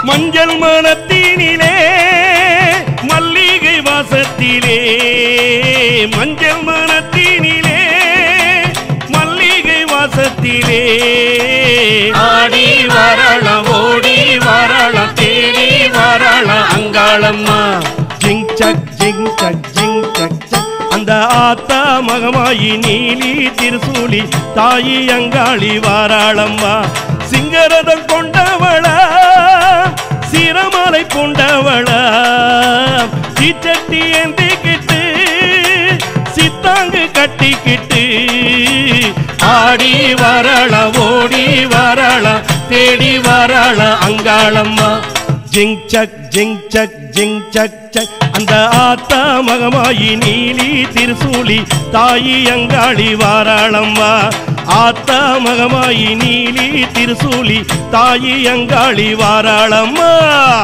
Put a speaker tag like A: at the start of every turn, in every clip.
A: மஞ்சள் மனத்தினிலே மல்லிகை வாசத்திலே மஞ்சள் மனத்தினிலே மல்லிகை வாசத்திலே ஆடி வரலாம் ஓடி வரலாம் தேடி வரலாம் அங்காளம்மா ஜிங் சக் ஜிங் சக் ஜிங் சக் சக் அந்த ஆத்தா மகமாயி நீலி திருசூலி தாயி அங்காளி வாராளம்மா சிங்கரதம் கொண்டவளா சிரமலை கொண்டவளா தீச்சட்டி ஏந்திக்கிட்டு சித்தாங்கு கட்டிக்கிட்டு ஆடி வரள ஓடி வரள தேடி வரள அங்காளம்மா ஜிங் சக் ஜிங் சக் ஜிங் சக் சக் அந்த ஆத்தா மகமாயி நீலி திருசூலி தாயி அங்காளி வாராளம்மா ஆத்தா மகமாயி நீலி திருசூலி தாயி அங்காளி வாராளம்மா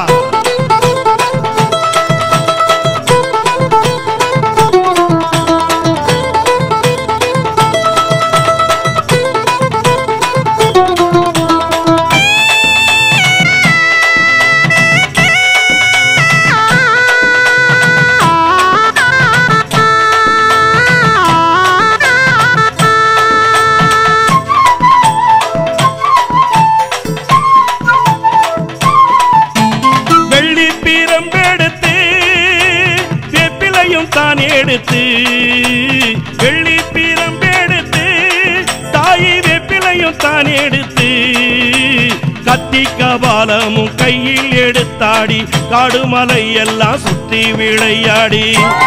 A: வெள்ளி பிரம்பெடுத்து வெப்பிலையும் தான் எடுத்து வெள்ளி பிரம்பெடுத்து தாயி வெப்பிலையும் தான் எடுத்து கத்தி கபாலமும் கையில் எடுத்தாடி காடுமலை எல்லாம் சுத்தி விளையாடி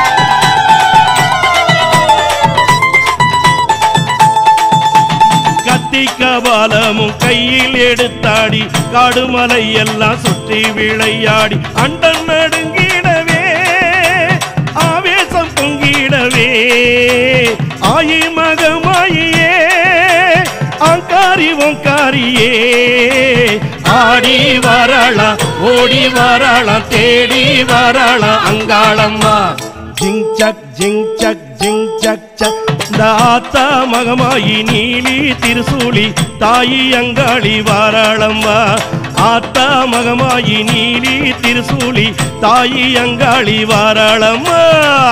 A: கத்தி கபாலமும் கையில் எடுத்தாடி காடுமலை எல்லாம் சுற்றி விளையாடி அண்டன் நடுங்கிடவே ஆவேசம் பொங்கிடவே ஆயி மகமாயியே ஆங்காரி ஓங்காரியே ஆடி வரளா ஓடி வரளா தேடி வரளா அங்காளம்மா ஜிங் சக் ஜிங் சக் ஜிங் சக் சக் இந்த ஆத்தா மகமாயி நீலி திருசூலி தாயி அங்காளி வாராளம்மா ஆத்தா மகமாயி நீலி திருசூலி தாயி அங்காளி வாராளம்மா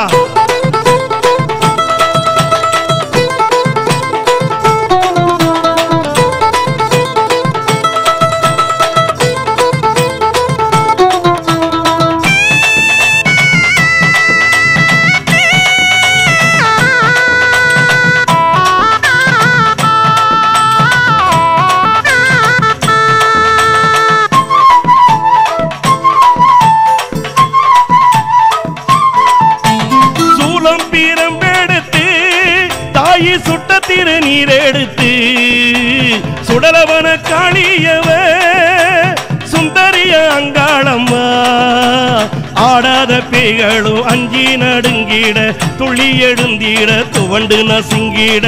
A: சூலம் பீரம்பெடுத்து தாயி சுட்ட திருநீர் எடுத்து சுடலவன காளியவ சுந்தரிய அங்காளம்மா ஆடாத பேய்களும் அஞ்சி நடுங்கிட துள்ளி எழுந்திட துவண்டு நசுங்கிட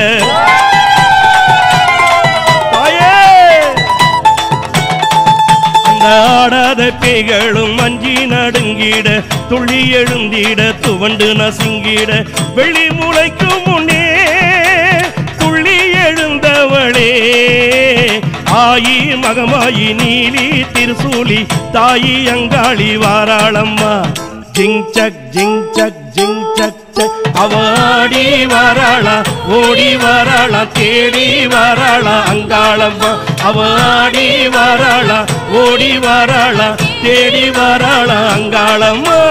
A: தாயே அந்த ஆடாத பேய்களும் அஞ்சி நடுங்கிட துள்ளி எழுந்திட துவண்டு நசுங்கிட வெளி முளைக்கு முன்னே துள்ளி எழுந்தவளே ஆயி மகமாயி நீலி திருசூலி தாயி அங்காளி வாராளம்மா ஜிங் சக் ஜிங் சக் ஜிங் சக் சக் அவாடி வராளா ஓடி வராளா தேடி வராளா அங்காளம்மா அவாடி வராளா ஓடி வராளா தேடி வராளா அங்காளம்மா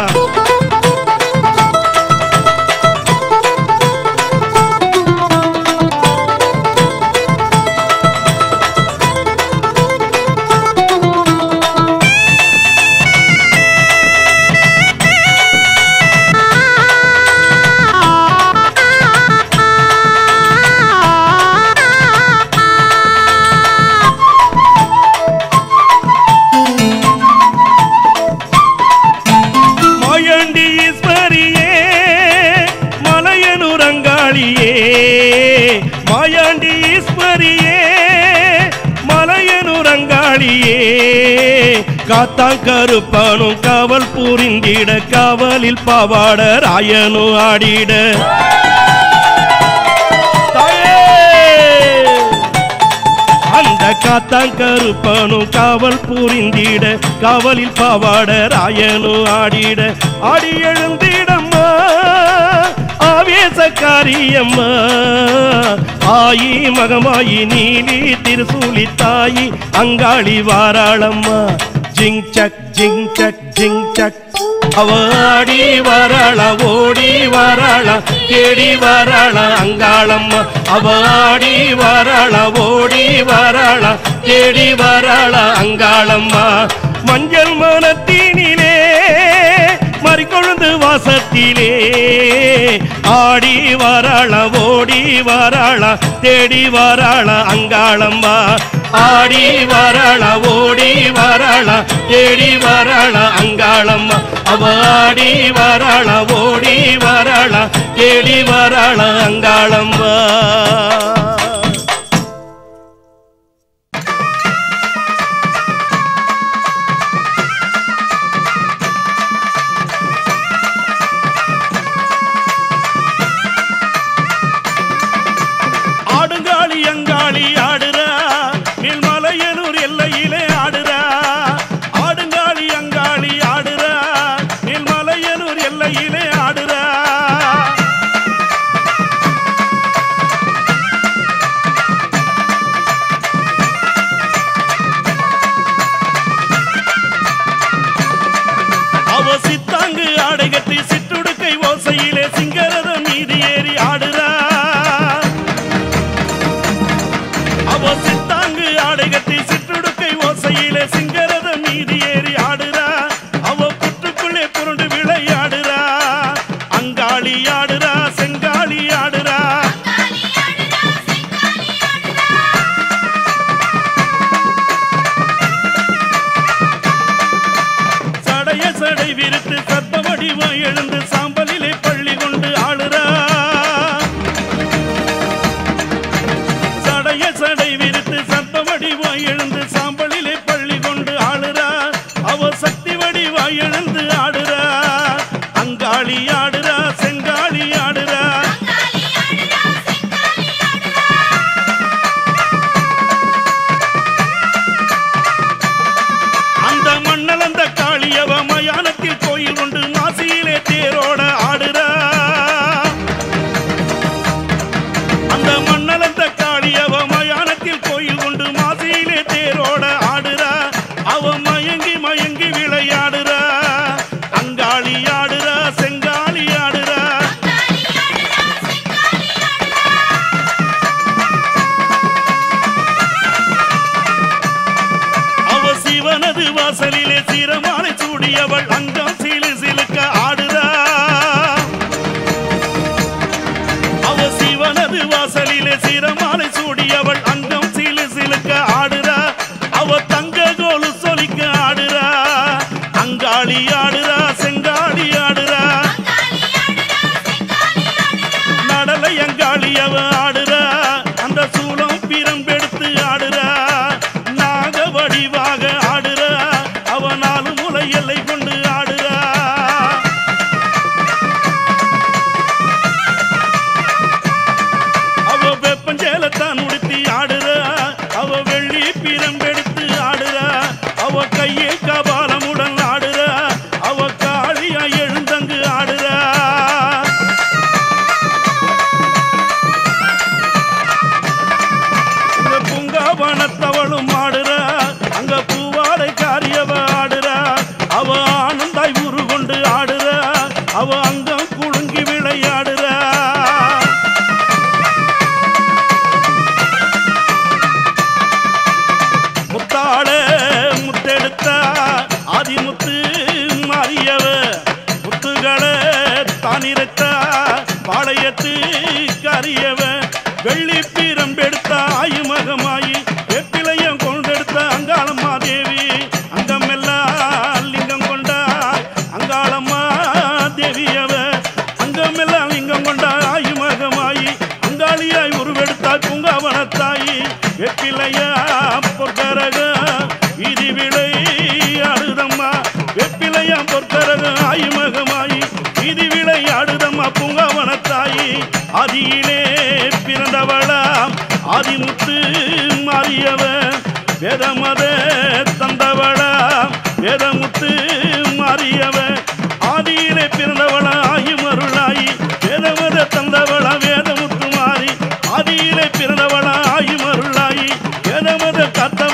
A: மாயாண்டி ஈஸ்வரியே மலையனூர் அங்காளியே மாயாண்டி ஈஸ்வரியே மலையனூர் அங்காளியே காத்தாங்கருப்பானும் காவல் புரிந்திட காவலில் பாவாட ராயனு ஆடிட தாயே! அந்த காத்தாங்கருப்பனும் காவல் புரிந்திட காவலில் பாவாட ராயனும் ஆடிட ஆடி எழுந்திடம்மா ஆவேசக்காரியம்மா ஆயி மகமாயி நீலி திருசூலி தாயி அங்காளி வாராளம்மா ஜிங் சக் ஜிங் சக் ஜிங் சக் அவ ஆடி வாராளா ஓடி வாராளா தேடி வாராளா அங்காளம்மா அவ ஆடி வாராளா ஓடி வாராளா தேடி வாராளா அங்காளம்மா மஞ்சள் மனத்தினிலே மறிக்கொழுந்து வாசத்திலே ஆடி வாராளா ஓடி வாராளா தேடி வாராளா அங்காளம்மா ஆடி வாராளா ஓடி வாராளா தேடி வாராளா அங்காளம்மா அவ ஆடி வாராளா ஓடி வாராளா தேடி வாராளா அங்காளம்மா ஆடுங்காளி அங்காளி ஆடுறா மேல்மலையனூர் எல்லையிலே ஆடுறா ஆடுங்காளி அங்காளி ஆடுறா மேல்மலையனூர் எல்லையிலே ஆடுறா அவ சித்தாங்கு ஆடை கட்டி சிற்றுடுக்கை ஓசையிலே சிங்கரதம் மீது ஏறி ஆடுறா அவ சித்தாங்கு ஆடை கட்டி சிற்றுடுக்கை ஓசையிலே சிங்கரத மீதி ஏறி ஆடுறா அவ புற்றுக்குள்ளே புரண்டு விளையாடுறா அங்காளி ஆடுறா செங்காளி ஆடுறா சடைய சடை விரித்து சர்ப்ப வடிவம் எழுந்து சாம்பலிலே பள்ளி கொண்டு ஆளுறா சடைய சடை விரித்து சர்ப்ப வடிவாய் எழுந்து சாம்பலிலே பள்ளி கொண்டு ஆளுறா அவ சக்தி வடிவாய் எழுந்து ஆடுறா அங்காளி ஆடுறா செங்காளி ஆடுறா அந்த மண்ணலந்த காளியவ மயானத்தில் கோயில் கொண்டு மாசியிலே தேரோட ஆடுறா அந்த மண்ணலந்த காளியவ மயானத்தில் கோயில் கொண்டு மாசியிலே தேரோட ஆடுறா அவ மயங்கி மயங்கி விளையாடுறா அங்காளி ஆடுறா செங்காளி ஆடுறா அவ சிவனது வாசலிலே சிரமாலை சூடியவள் அங்கம் சிலு சிலுக்க ஆடுறா அவ சிவனது வாசலிலே சிரமாலை சூடியவள் அங்கம் சிலு சிலுக்க ஆடுறா அவ தங்க கோலு சொலிக்க ஆடுறா அங்காளி ஆடுறா செங்காளி ஆடுறா நடலை அங்காளி அவ ஆடுறா அந்த சூலம் பிரம்பெடுத்து ஆடுறா நாக வடிவாக ஆடுறா அவ நாலு முலை எல்லை கொண்டு ஆடுறா அவ வெப்பஞ்சேலத்தான் உடுத்தி ஆடுறா அவ வெள்ளி பிரம்பெடுத்து ஆடுறா அவ கையில் கபாலமுடன் ஆடுறா அவ காளியா எழுந்தங்கு ஆடுறா இந்த பூங்காவனத்தவளும் ஆடுறா அங்க பூவாடை காரியவ ஆடுறா அவ ஆனந்தாய் உரு கொண்டு ஆடுறா அவ அங்கம் குலுங்கி விளையாடுறா முத்தாட முத்தெடுத்தா ஆதிமுத்து மாறியவ முத்துகளை தானிரத்தா பாளையத்து கரியவ வெள்ளி பீரம்பெடுத்த ஆயுமகமாயி வெப்பிலையம் கொண்டெடுத்த அங்காளம்மா தேவி அங்கமெல்லாம் லிங்கம் கொண்டா அங்காளம்மா தேவியவ அங்கமெல்லாம் லிங்கம் கொண்டா ஆயுமகமாயி அங்காளியாய் உருவெடுத்தாய் பூங்காவனத்தாயி வெப்பிலையா பொற்கரக இது விளை ஆடுதம்மா வெப்பிலையா பொற்கரக ஆயுமகமாயி இது விளை ஆடுதம்மா பூங்காவனத்தாயி அதியிலே பிறந்தவளாம் ஆதிமுத்து மாறியவ வேதமத தந்தவளா வேதமுத்து மாறியவ ஆதியிலே பிறந்தவளா ஆகி மருளாயி வேதமத தந்தவளா வேதமுத்து மாறி ஆதியிலே பிறந்தவளா ஆகி மருளாயி வேதமத கத்த